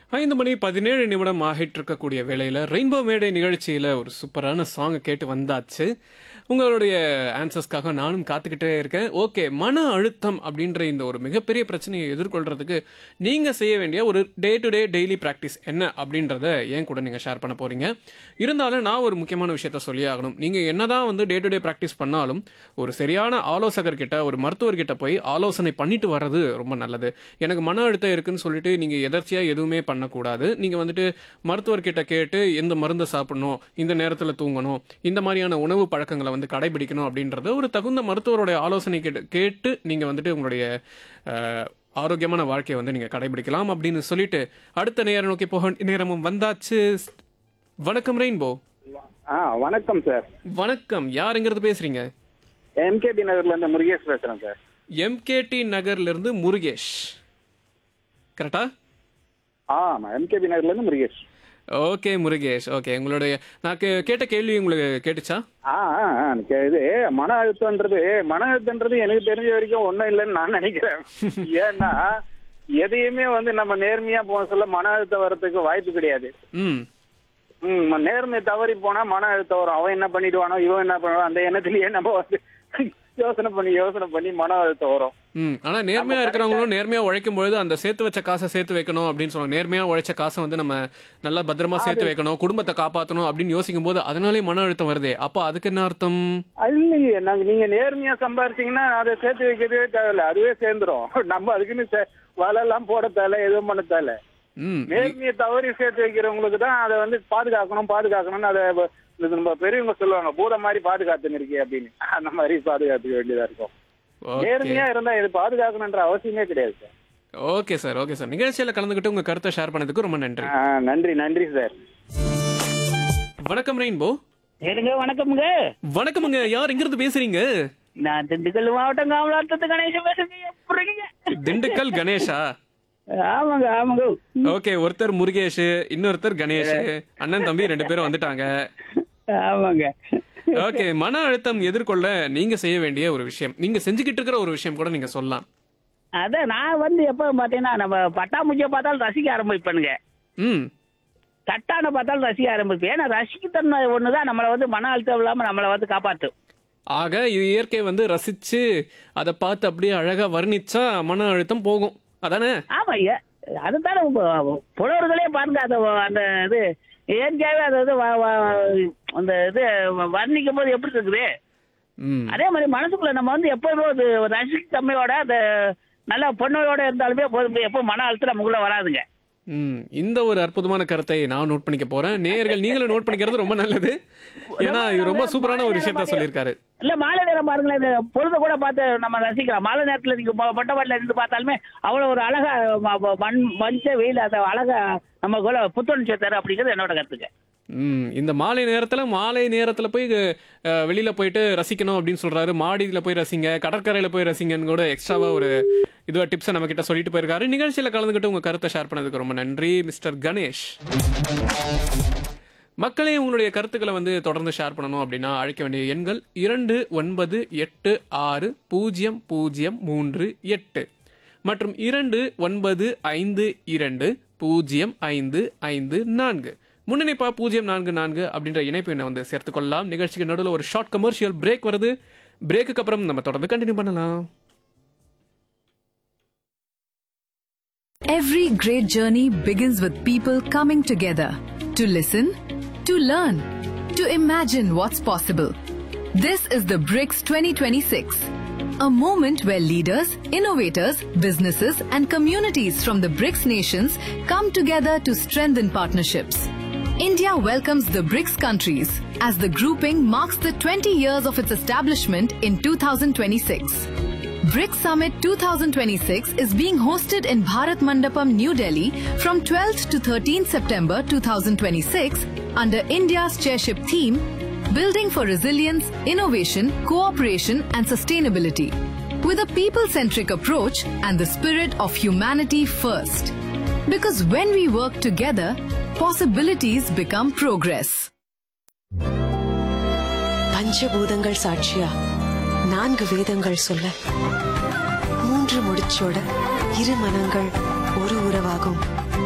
ஐந்து மணி பதினேழு நிமிடம் ஆகிட்டு இருக்கக்கூடிய வேளையில் ரெயின்போ மேடை நிகழ்ச்சியில் ஒரு சூப்பரான சாங்கை கேட்டு வந்தாச்சு உங்களுடைய ஆன்சர்ஸ்க்காக நானும் காத்துக்கிட்டே இருக்கேன் ஓகே மன அழுத்தம் அப்படின்ற இந்த ஒரு மிகப்பெரிய பிரச்சனையை எதிர்கொள்றதுக்கு நீங்கள் செய்ய வேண்டிய ஒரு day to day daily practice என்ன அப்படின்றத ஏன் கூட நீங்கள் ஷேர் பண்ண போறீங்க இருந்தாலும் நான் ஒரு முக்கியமான விஷயத்த சொல்லி ஆகணும் நீங்கள் என்னதான் வந்து டே டு டே ப்ராக்டிஸ் பண்ணாலும் ஒரு சரியான ஆலோசகர்கிட்ட ஒரு மருத்துவர்கிட்ட போய் ஆலோசனை பண்ணிட்டு வர்றது ரொம்ப நல்லது எனக்கு மன அழுத்தம் இருக்குன்னு சொல்லிட்டு நீங்கள் எதர்ச்சியாக எதுவுமே பண்ணக்கூடாது நீங்கள் வந்துட்டு மருத்துவர்கிட்ட கேட்டு எந்த மருந்தை சாப்பிடணும் இந்த நேரத்தில் தூங்கணும் இந்த மாதிரியான உணவு பழக்கங்களை வந்து கடைபிடிக்கணும் அப்படின்றத ஒரு தகுந்த மருத்துவருடைய ஆலோசனை கேட்டு கேட்டு நீங்கள் வந்துட்டு உங்களுடைய அஹ், ஆரோக்கியமான வாழ்க்கையை வந்து நீங்கள் கடைபிடிக்கலாம் அப்படின்னு சொல்லிட்டு அடுத்த நேரம் நோக்கி போக வேண்டிய நேரமும் வந்தாச்சு வணக்கம் ரெயின்போ ஆ வணக்கம் சார் வணக்கம் யாருங்கிறது பேசுறீங்க எம்கேபி நகர்ல இருந்து முருகேஷ் பேசுறேன் சார் எம்கேடி நகர்ல இருந்து முருகேஷ் கரெக்டா ஆமா எம்கேபி நகர்ல இருந்து முருகேஷ் ஓகே முருகேஷ் ஓகே உங்களுடைய நான் கே- கேட்ட கேள்வி உங்களுக்கு கேட்டுச்சா ஆ ஆ, ஆ, எனக்கு இது மன அழுத்தம்ன்றது மன அழுத்தம்ன்றது எனக்கு தெரிஞ்ச வரைக்கும் ஒண்ணும் இல்லைன்னு நான் நினைக்கிறேன் ஏன்னா எதையுமே வந்து நம்ம நேர்மையா போக சொல்ல மன அழுத்தம் வர்றதுக்கு வாய்ப்பு கிடையாது ம் ம் நேர்மை தவறி போனா மன அழுத்தம் வரும் அவன் என்ன பண்ணிடுவானோ இவன் என்ன பண்ணுவான் அந்த எண்ணத்திலேயே நம்ம வந்து யோசனை பண்ணி யோசனை பண்ணி மன அழுத்தம் வரும் ம் ஆனா நேர்மையா இருக்கிறவங்களும் நேர்மையா உழைக்கும் பொழுது அந்த சேர்த்து வச்ச காசை சேர்த்து வைக்கணும் அப்படின்னு சொல்லுவாங்க நேர்மையா உழைச்ச காசை வந்து நம்ம நல்லா பத்திரமா சேர்த்து வைக்கணும் குடும்பத்தை காப்பாற்றணும் அப்படின்னு யோசிக்கும் போது அதனாலே மன அழுத்தம் வருதே அப்போ அதுக்கு என்ன அர்த்தம் அது இல்லையே நாங்க நீங்க நேர்மையா சம்பாரிச்சீங்கன்னா அதை சேர்த்து வைக்கிறதே தேவையில்ல அதுவே சேர்ந்துரும் நம்ம அதுக்குன்னு சே- வலை எல்லாம் போட தேவை எதுவும் பண்ண தேவை ம் நேர்மையை தவறி சேர்த்து வைக்கிறவங்களுக்கு தான் அதை வந்து பாதுகாக்கணும் பாதுகாக்கணும்னு அதை வ- இது நம்ம பெரியவங்க சொல்லுவாங்க பூத மாதிரி பாதுகாத்துன்னு இருக்கே அப்படின்னு அந்த மாதிரி பாதுகாத்துக்க வேண்டியதா இருக்கும் ஓகே நேர்மையா இருந்தா இது பாதுகாக்கணுன்ற அவசியமே கிடையாது sir okay sir okay sir நிகழ்ச்சியில கலந்துக்கிட்டு உங்க கருத்தை ஷேர் பண்ணதுக்கு ரொம்ப நன்றி ஆ, நன்றி நன்றி சார் வணக்கம் ரெயின்போ ஏனுங்க வணக்கம்ங்க வணக்கமுங்க யார் எங்கிருந்து பேசுறீங்க நான் திண்டுக்கல் மாவட்டம் காமலாத்தத்து கணேசன் பேசுறீங்க எப்படிங்க திண்டுக்கல் கணேஷா ஆமாங்க ஆமாங்க ஓகே ஒருத்தர் முருகேஷ் இன்னொருத்தர் கணேஷ் அண்ணன் தம்பி ரெண்டு பேரும் வந்துட்டாங்க ஆமாங்க ஓகே மன அழுத்தம் எதிர்கொள்ள நீங்க செய்ய வேண்டிய ஒரு விஷயம் நீங்க செஞ்சுக்கிட்டு இருக்கிற ஒரு விஷயம் கூட நீங்க சொல்லலாம் அதான் நான் வந்து எப்போ பார்த்தீங்கன்னா நம்ம பட்டாம்பூச்சியை பார்த்தாலும் ரசிக்க ஆரம்பிப்பேனுங்க ம் தட்டான பார்த்தாலும் ரசிக்க ஆரம்பிப்பேன் ஏன்னா ரசிக்கத்தன்மை ஒன்று தான் நம்மளை வந்து மன அழுத்தம் இல்லாமல் நம்மளை வந்து காப்பாற்றும் ஆக இது இயற்கை வந்து ரசிச்சு அதை பார்த்து அப்படியே அழகா வர்ணிச்சா மன அழுத்தம் போகும் அதானே ஆமா ஐயா அதுதானே உங்க புலவர்களே பாருங்க அந்த அந்த இது இயற்கையாகவே அது இது வ- வ- அந்த இது வர்ணிக்கும் போது எப்படி இருக்குது ம் அதே மாதிரி மனசுக்குள்ள நம்ம வந்து எப்போதுமே ஒரு ரசிக்க தன்மையோட அந்த நல்ல பொண்ணோட இருந்தாலுமே போதும் எப்போ மன அழுத்தம் நமக்குள்ள வராதுங்க ம் இந்த ஒரு அற்புதமான கருத்தை நான் நோட் பண்ணிக்க போறேன் நேயர்கள் நீங்களும் நோட் பண்ணிக்கிறது ரொம்ப நல்லது ஏன்னா இது ரொம்ப சூப்பரான ஒரு விஷயத்த சொல்லியிருக்காரு இல்ல மாலை நேரம் பாருங்களேன் இந்த பொழுத கூட பார்த்து நம்ம ரசிக்கலாம் மாலை நேரத்துல நீங்க மொ- மொட்டை மாடில இருந்து பார்த்தாலுமே அவ்வளவு ஒரு அழகா ம- ம- மண் மஞ்ச வெயில் அந்த அழகா நம்ம கூட புத்துணர்ச்சி தரும் அப்படிங்கிறது என்னோட கருத்துங்க ம் இந்த மாலை நேரத்துல மாலை நேரத்துல போய் அஹ், வெளியில போயிட்டு ரசிக்கணும் அப்படின்னு சொல்றாரு மாடியில போய் ரசிங்க கடற்கரையில போய் ரசிங்கன்னு கூட எக்ஸ்ட்ராவா ஒரு இதுவா டிப்ஸை நம்ம கிட்ட சொல்லிட்டு போயிருக்காரு நிகழ்ச்சியில கலந்துக்கிட்டு உங்க கருத்தை ஷேர் பண்ணதுக்கு ரொம்ப நன்றி மிஸ்டர் கணேஷ் மக்களே உங்களுடைய கருத்துக்களை வந்து தொடர்ந்து ஷேர் பண்ணணும் அப்படின்னா அழைக்க வேண்டிய எண்கள் இரண்டு ஒன்பது எட்டு ஆறு பூஜ்ஜியம் பூஜ்ஜியம் மூன்று எட்டு மற்றும் இரண்டு ஒன்பது ஐந்து இரண்டு பூஜ்ஜியம் ஐந்து ஐந்து நான்கு முன்னிணைப்பா பூஜ்ஜியம் நான்கு நான்கு அப்படின்ற இணைப்பு எண்ணை வந்து சேர்த்துக்கொள்ளலாம் நிகழ்ச்சிக்கு நடுவில் ஒரு ஷார்ட் கமர்ஷியல் பிரேக் வருது பிரேக்குக்கு அப்புறம் நம்ம தொடர்ந்து கண்டினியூ பண்ணலாம் Every great journey begins with people coming together to listen, to learn, to imagine what's possible. This is the BRICS 2026, a moment where leaders, innovators, businesses, and communities from the BRICS nations come together to strengthen partnerships. India welcomes the BRICS countries as the grouping marks the 20 years of its establishment in 2026. BRICS Summit 2026 is being hosted in Bharat Mandapam, New Delhi from 12th to 13th September 2026 under India's chairship theme Building for Resilience, Innovation, Cooperation and Sustainability. With a people centric approach and the spirit of humanity first. Because when we work together, possibilities become progress. பஞ்சபூதங்கள் சாட்சியா நான்கு வேதங்கள் சொல்ல மூன்று முடிச்சோட இரு மனங்கள் ஒரு உறவாகும்